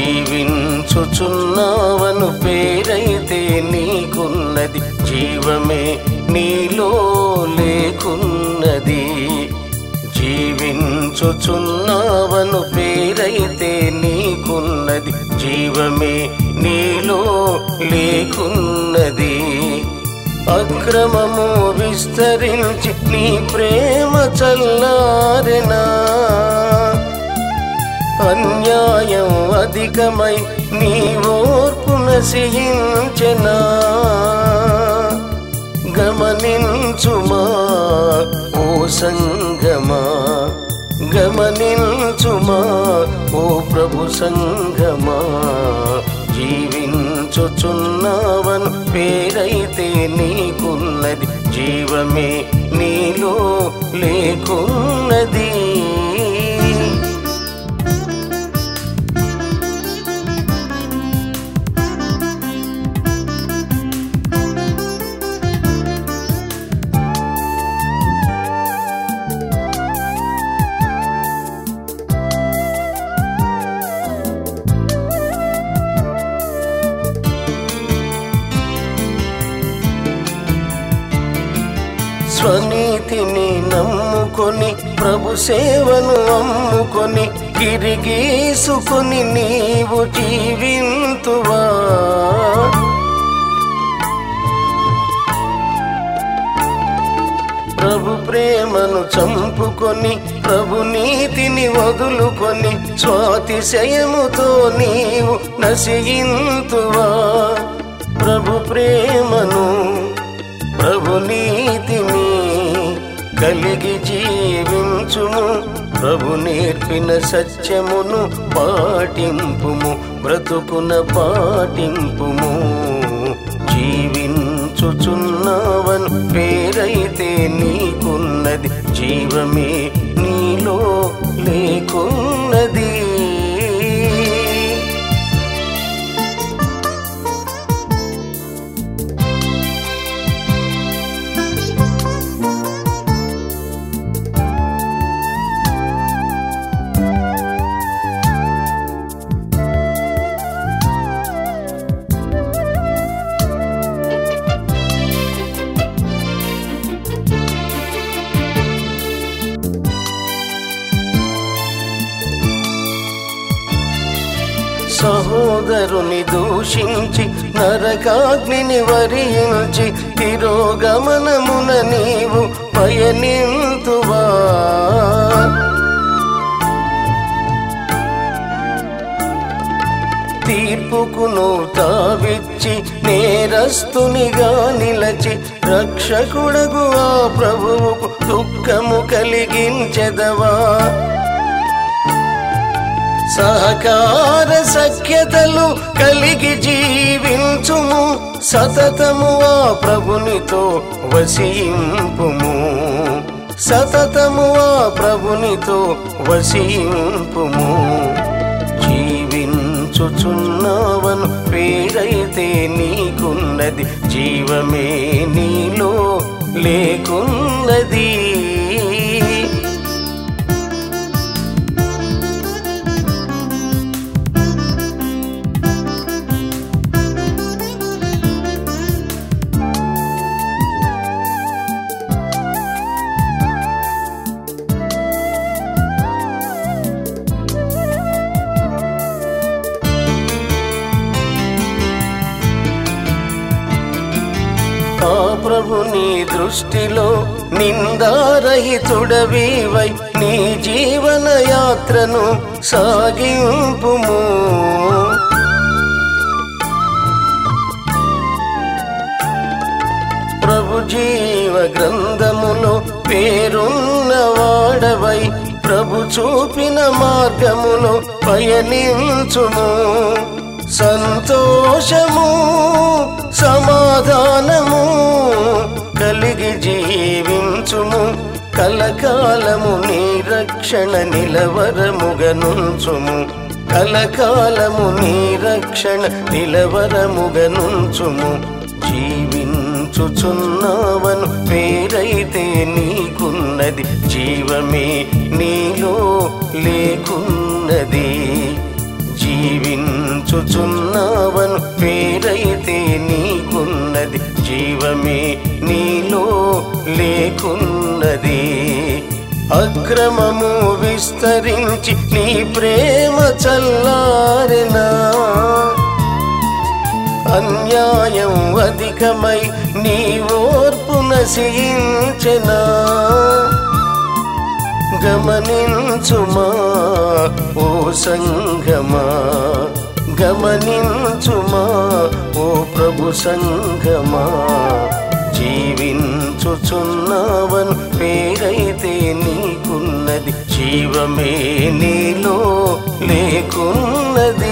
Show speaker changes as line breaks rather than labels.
జీవించుచున్నావను పేరైతే నీకున్నది జీవమే నీలో లేకున్నది జీవించుచున్నావను పేరైతే నీకున్నది జీవమే నీలో లేకున్నది అక్రమము విస్తరించి నీ ప్రేమ చల్లారెనా అన్యాయం అధికమై నీ ఓర్పు నశించెనా గమనించుమా ఓ సంగమా గమనించుమా ఓ ప్రభు సంగమా జీవించుచున్నావను పేరైతే నీకున్నది జీవమే నీలో లేకున్నది స్వనీతిని నమ్ముకొని ప్రభు సేవను అమ్ముకొని గిరిగీసుకొని నీవు జీవింతువా ప్రభు ప్రేమను చంపుకొని ప్రభు నీతిని వదులుకొని స్వాతిశయముతో నీవు నశయింతువా ప్రభు ప్రేమను ప్రభు నీతిని కలిగి జీవించుము ప్రభు నేర్పిన సత్యమును పాటింపుము బ్రతుకున పాటింపుము జీవించుచున్నావను పేరైతే నీకున్నది జీవమే నీలో లేకున్నది సహోదరుని దూషించి నరకాగ్నిని వరించి తిరోగమనమున నీవు పయనింతువా తీర్పుకును తావిచ్చి నేరస్తునిగా నిలచి రక్షకుడగు ఆ ప్రభువుకు దుఃఖము కలిగించెదవా సహకార సఖ్యతలు కలిగి జీవించుము సతతము ఆ ప్రభునితో వసింపుము సతతము ఆ ప్రభునితో వసింపుము జీవించుచున్నావను పేరైతే నీకున్నది జీవమే నీలో లేకున్నది ఆ ప్రభు నీ దృష్టిలో నిందారహితుడవివై నీ జీవన యాత్రను సాగింపుము ప్రభు జీవ గ్రంథములో పేరున్న వాడవై ప్రభు చూపిన మార్గములో పయనించుము సంతోషము సమాధానము కలిగి జీవించుము కలకాలము నీ రక్షణ నిలవరముగనుంచుము కలకాలము నీ రక్షణ నిలవరముగనుంచుము జీవించుచున్నావను పేరైతే నీకున్నది జీవమే నీలో లేకున్నది జీవించు జీవించుచున్నావను పేరైతే నీకున్నది జీవమే నీలో లేకున్నది అక్రమము విస్తరించి నీ ప్రేమ చల్లారెనా అన్యాయం అధికమై నీ ఓర్పు నశించెనా గమనించుమా ఓ సంగమా గమనించుమా ఓ ప్రభు సంగమా జీవించుచున్నావను పేరైతే నీకున్నది జీవమే నీలో లేకున్నది